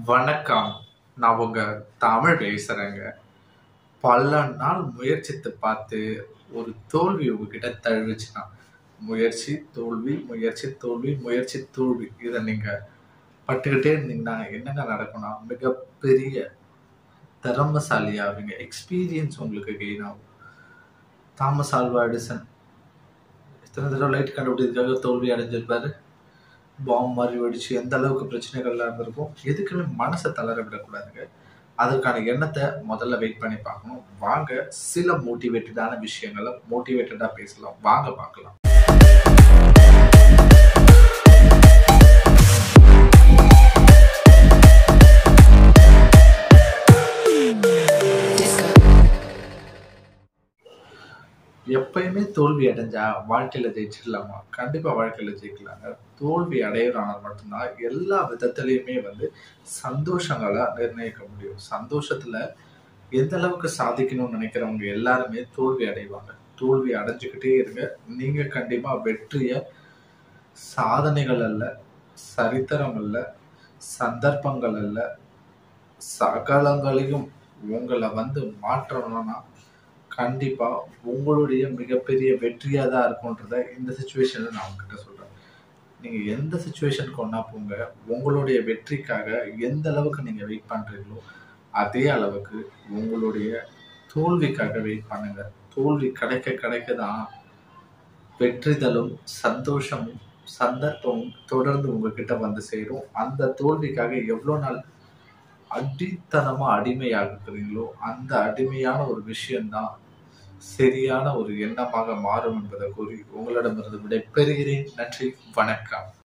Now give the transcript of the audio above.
வணக்கம் நான் உங்க தமிழ் பேசுறேங்க பல நாள் முயற்சித்து பார்த்து ஒரு தோல்வி உங்ககிட்ட தழுவிச்சுன்னா முயற்சி தோல்வி முயற்சி தோல்வி முயற்சி தோல்வி இதை நீங்க பட்டுக்கிட்டே இருந்தீங்கன்னா என்னங்க நடக்கும்னா மிகப்பெரிய திறமசாலி ஆவீங்க எக்ஸ்பீரியன்ஸ் உங்களுக்கு கெயின் ஆகும் தாமஸ் ஆல்வா எடிசன் எத்தனை தடவை லைட் கண்டுபிடிக்கிறதுக்காக தோல்வி அடைஞ்சிருப்பாரு பாம்பு மாதிரி வெடிச்சு எந்த அளவுக்கு பிரச்சனைகள்லாம் இருந்திருக்கும் எதுக்குமே மனசை தளர விடக்கூடாதுங்க அதற்கான எண்ணத்தை முதல்ல வெயிட் பண்ணி பார்க்கணும் வாங்க சில மோட்டிவேட்டடான விஷயங்களை மோட்டிவேட்டடாக பேசலாம் வாங்க பார்க்கலாம் எப்பயுமே தோல்வி அடைஞ்சா வாழ்க்கையில ஜெயிச்சிடலாமா கண்டிப்பா வாழ்க்கையில ஜெயிக்கலாங்க தோல்வி அடையிறனால மட்டும்தான் எல்லா விதத்திலையுமே வந்து சந்தோஷங்களை நிர்ணயிக்க முடியும் சந்தோஷத்துல எந்த அளவுக்கு சாதிக்கணும்னு நினைக்கிறவங்க எல்லாருமே தோல்வி அடைவாங்க தோல்வி அடைஞ்சுக்கிட்டே இருங்க நீங்க கண்டிப்பா வெற்றிய சாதனைகள் அல்ல சரித்திரம் அல்ல சந்தர்ப்பங்கள் அல்ல சகலங்களையும் உங்களை வந்து மாற்றணும்னா கண்டிப்பா உங்களுடைய மிகப்பெரிய வெற்றியா தான் இருக்கும்ன்றத இந்த சுச்சுவேஷன்ல நான் உங்ககிட்ட சொல்றேன் நீங்க எந்த சுச்சுவேஷனுக்கு ஒன்னா போங்க உங்களுடைய வெற்றிக்காக எந்த அளவுக்கு நீங்க வெயிட் பண்றீங்களோ அதே அளவுக்கு உங்களுடைய தோல்விக்காக வெயிட் பண்ணுங்க தோல்வி கிடைக்க கிடைக்க தான் வெற்றிதலும் சந்தோஷமும் சந்தர்ப்பமும் தொடர்ந்து உங்ககிட்ட வந்து சேரும் அந்த தோல்விக்காக எவ்வளோ நாள் அடித்தனமா அடிமையாகுறீங்களோ அந்த அடிமையான ஒரு விஷயம்தான் சரியான ஒரு எண்ணமாக மாறும் என்பதை கூறி உங்களிடமிருந்து விடை பெறுகிறேன் நன்றி வணக்கம்